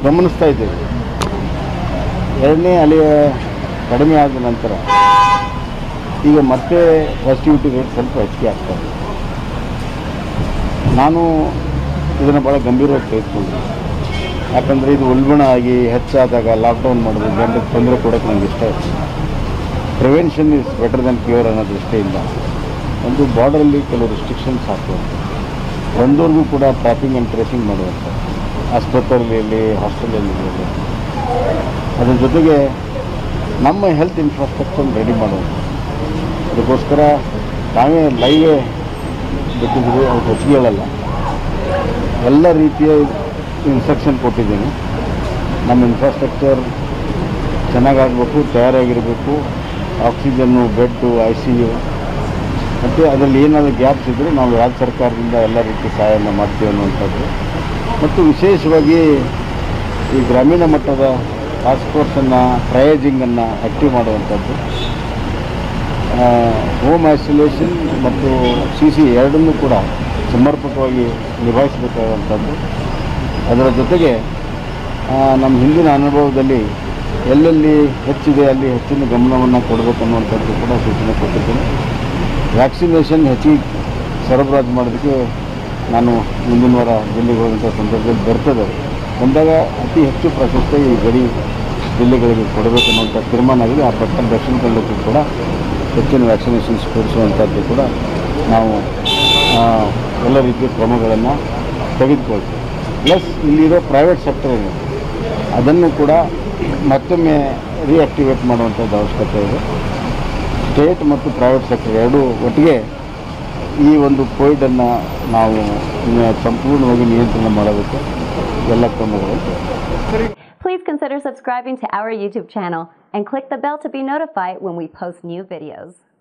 ಗಮನಿಸ್ತಾ ಇದ್ದೇವೆ ಎರಡನೇ ಅಲೆಯ ಕಡಿಮೆ ಆದ ನಂತರ ಈಗ ಮತ್ತೆ ಪಾಸಿಟಿವಿಟಿ ರೇಟ್ ಸ್ವಲ್ಪ ಹೆಚ್ಚಿಗೆ ಆಗ್ತಾ ಇದೆ ನಾನು ಇದನ್ನು ಭಾಳ ಗಂಭೀರವಾಗಿ ತೆಗೆದುಕೊಂಡೆ ಯಾಕಂದರೆ ಇದು ಉಲ್ಬಣ ಆಗಿ ಹೆಚ್ಚಾದಾಗ ಲಾಕ್ಡೌನ್ ಮಾಡೋದು ಜನರಿಗೆ ತೊಂದರೆ ಕೊಡೋಕ್ಕೆ ನನಗೆ ಇಷ್ಟ ಇಲ್ಲ prevention is better than cure ಅನ್ನೋ ದೃಷ್ಟಿಯಿಂದ ಒಂದು ಬಾರ್ಡರಲ್ಲಿ ಕೆಲವು ರಿಸ್ಟ್ರಿಕ್ಷನ್ಸ್ ಹಾಕುವಂಥ ಬಂದವ್ರಿಗೂ ಕೂಡ ಟ್ರ್ಯಾಪಿಂಗ್ ಆ್ಯಂಡ್ ಟ್ರೇಸಿಂಗ್ ಮಾಡುವಂಥ ಆಸ್ಪತ್ರೆಯಲ್ಲಿ ಹಾಸ್ಟೆಲಲ್ಲಿ ಇರಲಿ ಅದ್ರ ಜೊತೆಗೆ ನಮ್ಮ ಹೆಲ್ತ್ ಇನ್ಫ್ರಾಸ್ಟ್ರಕ್ಚರ್ ರೆಡಿ ಮಾಡುವಂಥ ಅದಕ್ಕೋಸ್ಕರ ನಾವೇ ಲೈವೇ ಬಿಟ್ಟಿದ್ದೀವಿ ಅವ್ರು ಹೆಚ್ಚಿಗೆ ಹೇಳಲ್ಲ ಎಲ್ಲ ರೀತಿಯ ಇನ್ಸ್ಟ್ರಕ್ಷನ್ ಕೊಟ್ಟಿದ್ದೀನಿ ನಮ್ಮ ಇನ್ಫ್ರಾಸ್ಟ್ರಕ್ಚರ್ ಚೆನ್ನಾಗಾಗಬೇಕು ತಯಾರಾಗಿರಬೇಕು oxygen bed I C U ಮತ್ತು ಅದರಲ್ಲಿ ಏನಾದರೂ ಗ್ಯಾಪ್ಸ್ ಇದ್ದರೆ ನಾವು ರಾಜ್ಯ ಸರ್ಕಾರದಿಂದ ಎಲ್ಲ ರೀತಿ ಸಹಾಯನ ಮಾಡ್ತೀವಿ ಅನ್ನುವಂಥದ್ದು ಮತ್ತು ವಿಶೇಷವಾಗಿ ಈ ಗ್ರಾಮೀಣ ಮಟ್ಟದ ಟಾಸ್ಕ್ ಫೋರ್ಸನ್ನು ಟ್ರಯೇಜಿಂಗನ್ನು ಆ್ಯಕ್ಟಿವ್ ಮಾಡುವಂಥದ್ದು ಹೋಮ್ ಐಸೋಲೇಷನ್ ಮತ್ತು ಸಿ ಸಿ ಎರಡನ್ನೂ ಕೂಡ ಸಮರ್ಪಕವಾಗಿ ನಿಭಾಯಿಸಬೇಕಾದಂಥದ್ದು ಅದರ ಜೊತೆಗೆ ಆ, ನಮ್ಮ ಹಿಂದಿನ ಅನುಭವದಲ್ಲಿ ಎಲ್ಲೆಲ್ಲಿ ಹೆಚ್ಚಿದೆ ಅಲ್ಲಿ ಹೆಚ್ಚಿನ ಗಮನವನ್ನು ಕೊಡಬೇಕನ್ನುವಂಥದ್ದು ಕೂಡ ಸೂಚನೆ ಕೊಟ್ಟಿದ್ದೇನೆ ವ್ಯಾಕ್ಸಿನೇಷನ್ ಹೆಚ್ಚಿಗೆ ಸರಬರಾಜು ಮಾಡೋದಕ್ಕೆ ನಾನು ಮುಂದಿನ ವಾರ ಜಿಲ್ಲೆಗೆ ಹೋದಂಥ ಸಂದರ್ಭದಲ್ಲಿ ಬರ್ತದೆ ಬಂದಾಗ ಅತಿ ಹೆಚ್ಚು ಪ್ರಾಶಸ್ತ್ಯ ಈ ಗಡಿ ಜಿಲ್ಲೆಗಳಿಗೆ ಕೊಡಬೇಕು ಅನ್ನುವಂಥ ತೀರ್ಮಾನ ಆಗಿದೆ ಆ ಪ್ರಕಾರ ದಕ್ಷಿಣ ಕನ್ನಡಕ್ಕೂ ಕೂಡ ಹೆಚ್ಚಿನ ವ್ಯಾಕ್ಸಿನೇಷನ್ಸ್ ಕೊಡಿಸುವಂಥದ್ದು ಕೂಡ ನಾವು ಆ, ಎಲ್ಲ ರೀತಿಯ ಕ್ರಮಗಳನ್ನು ತೆಗೆದುಕೊಳ್ತೀವಿ ಪ್ಲಸ್ ಇಲ್ಲಿರೋ ಪ್ರೈವೇಟ್ ಸೆಕ್ಟರ್ ಇದೆ ಅದನ್ನು ಕೂಡ ಮತ್ತೊಮ್ಮೆ ರಿಯಾಕ್ಟಿವೇಟ್ ಮಾಡುವಂಥದ್ದು ಅವಶ್ಯಕತೆ ಇದೆ ಸ್ಟೇಟ್ ಮತ್ತು ಪ್ರೈವೇಟ್ ಸೆಕ್ಟರ್ ಎರಡೂ ಒಟ್ಟಿಗೆ ಈ ಒಂದು ಕೋವಿಡನ್ನು ನಾವು ಇನ್ನು ಸಂಪೂರ್ಣವಾಗಿ ನಿಯಂತ್ರಣ ಮಾಡೋದಕ್ಕೆ ಎಲ್ಲ ಕ್ರಮಗಳು Please consider subscribing to our YouTube channel and click the bell to be notified when we post new videos.